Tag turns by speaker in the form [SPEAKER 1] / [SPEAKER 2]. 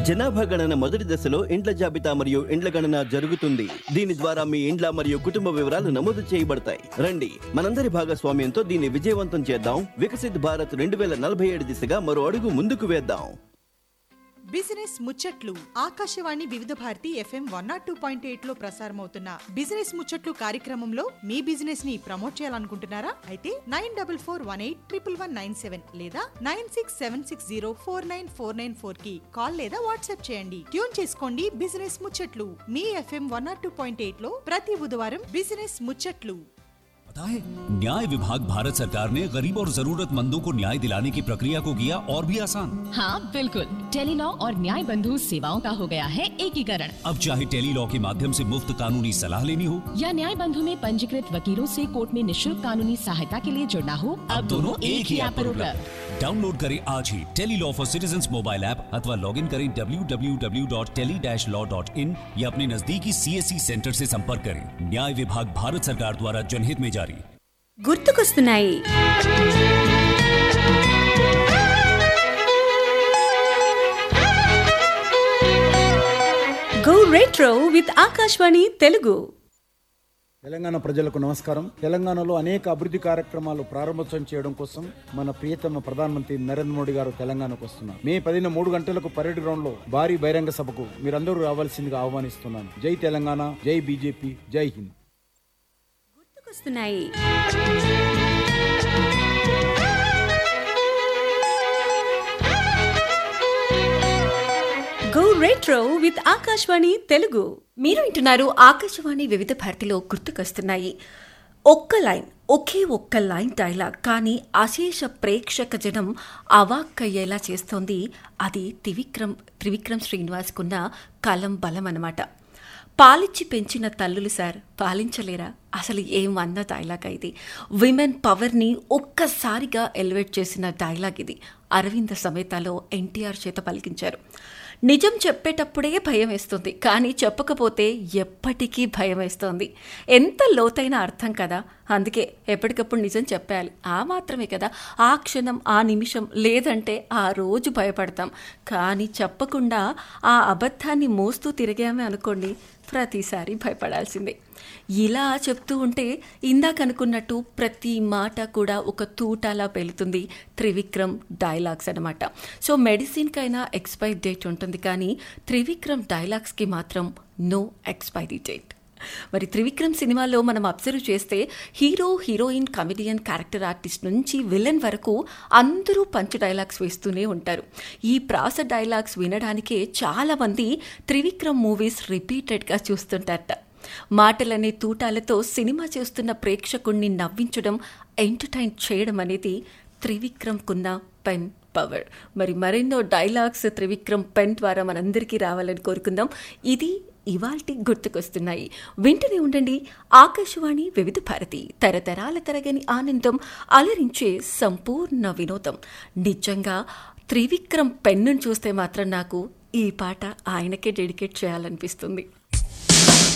[SPEAKER 1] జనాభా గణన మొదటి దశలో ఇండ్ల జాబితా మరియు ఇండ్ల గణన జరుగుతుంది దీని ద్వారా మీ ఇండ్ల మరియు కుటుంబ వివరాలు నమోదు చేయబడతాయి రండి మనందరి భాగస్వామ్యంతో దీన్ని విజయవంతం చేద్దాం వికసిత్ భారత్ రెండు వేల నలభై ఏడు దిశగా మరో అడుగు ముందుకు వేద్దాం
[SPEAKER 2] బిజినెస్ ముచ్చట్లు Akashvani Vividh Bharati FM one naught two point eight లో ప్రసారమవుతున్న బిజినెస్ ముచ్చట్లు కార్యక్రమంలో మీ బిజినెస్ ని ప్రమోట్ చేయాలనుకుంటున్నారా అయితే nine double four one eight triple one nine seven లేదా nine six seven six zero four nine four nine four కి కాల్ లేదా వాట్సాప్ చేయండి ట్యూన్ చేసుకోండి బిజినెస్ ముచ్చట్లు మీ FM one naught two point eight లో ప్రతి బుధవారం బిజినెస్ ముచ్చట్లు
[SPEAKER 3] पता है न्याय विभाग भारत सरकार ने गरीब और जरूरतमंदों को न्याय दिलाने की प्रक्रिया को किया और भी आसान
[SPEAKER 4] हाँ बिल्कुल टेलीलॉ और न्याय बंधु सेवाओं का हो गया है एकीकरण
[SPEAKER 3] अब चाहे टेली लॉ के माध्यम से मुफ्त कानूनी सलाह लेनी हो
[SPEAKER 4] या न्याय बंधु में पंजीकृत वकीलों से कोर्ट में निशुल्क कानूनी सहायता के लिए जुड़ना हो अब दोनों एक ही ऐप पर उपलब्ध
[SPEAKER 3] डाउनलोड करें आज ही tele law for citizen mobile app अथवा लॉग इन करें www.tele-law.in या अपने नजदीकी सीएससी सेंटर से संपर्क करें न्याय विभाग भारत सरकार द्वारा जनहित में जारी
[SPEAKER 5] గుర్తుకొస్తున్నాయి go retro with Akashvani Telugu
[SPEAKER 6] Telangana ప్రజలకు నమస్కారం తెలంగాణలో అనేక అభివృద్ధి కార్యక్రమాలు ప్రారంభోత్సవం చేయడం కోసం మన ప్రియతమ ప్రధానమంత్రి నరేంద్ర మోడీ గారు తెలంగాణకు వస్తున్నారు మే పదిన మూడు గంటలకు పరేడ్ గ్రౌండ్ లో భారీ బహిరంగ సభకు మీరందరూ రావాల్సిందిగా ఆహ్వానిస్తున్నాను జై తెలంగాణ జై బీజేపీ జై హింద్
[SPEAKER 5] గుర్తుకొస్తున్నాయి go retro with Akashvani Telugu
[SPEAKER 7] మీరు వింటున్నారు ఆకాశవాణి వివిధ భారతిలో గుర్తుకొస్తున్నాయి ఒక్క లైన్ ఒకే ఒక్క లైన్ డైలాగ్ కానీ అశేష ప్రేక్షక జనం అవాక్కయ్యేలా చేస్తోంది అది త్రివిక్రమ్ త్రివిక్రమ్ శ్రీనివాస్కున్న కలం బలం అన్నమాట పాలిచ్చి పెంచిన తల్లులు సార్ పాలించలేరా అసలు ఏం అన్న డైలాగ్ ఇది విమెన్ పవర్ని ఒక్కసారిగా ఎలివేట్ చేసిన డైలాగ్ ఇది అరవింద సమేతలో ఎన్టీఆర్ చేత పలికించారు నిజం చెప్పేటప్పుడే భయం వేస్తుంది కానీ చెప్పకపోతే ఎప్పటికీ భయం వేస్తుంది ఎంత లోతైన అర్థం కదా అందుకే ఎప్పటికప్పుడు నిజం చెప్పాలి ఆ మాత్రమే కదా ఆ క్షణం ఆ నిమిషం లేదంటే ఆ రోజు భయపడతాం కానీ చెప్పకుండా ఆ అబద్ధాన్ని మోస్తూ తిరిగామే అనుకోండి ప్రతిసారి భయపడాల్సిందే ఇలా చెప్తూ ఉంటే ఇందాక అనుకున్నట్టు ప్రతి మాట కూడా ఒక తూటాలా పెళ్తుంది త్రివిక్రమ్ డైలాగ్స్ అనమాట సో మెడిసిన్కైనా ఎక్స్పైరీ డేట్ ఉంటుంది కానీ త్రివిక్రమ్ డైలాగ్స్కి మాత్రం నో ఎక్స్పైరీ డేట్ మరి త్రివిక్రమ్ సినిమాలో మనం అబ్జర్వ్ చేస్తే hero heroine comedian character artist నుంచి విలన్ వరకు అందరూ పంచ్ డైలాగ్స్ వేస్తూనే ఉంటారు ఈ ప్రాస డైలాగ్స్ వినడానికే చాలామంది త్రివిక్రమ్ మూవీస్ రిపీటెడ్గా చూస్తుంటారట మాటలనే తూటాలతో సినిమా చేస్తున్న ప్రేక్షకుణ్ణి నవ్వించడం ఎంటర్టైన్ చేయడం అనేది త్రివిక్రమ్కున్న పెన్ పవర్ మరి మరెన్నో డైలాగ్స్ త్రివిక్రమ్ పెన్ ద్వారా మనందరికీ రావాలని కోరుకుందాం ఇది ఇవాల్టి గుర్తుకొస్తున్నాయి వింటూనే ఉండండి ఆకాశవాణి వివిధ భారతి తరతరాల తరగని ఆనందం అలరించే సంపూర్ణ వినోదం నిజంగా త్రివిక్రమ్ పెన్నును చూస్తే మాత్రం నాకు ఈ పాట ఆయనకే డెడికేట్ చేయాలనిపిస్తుంది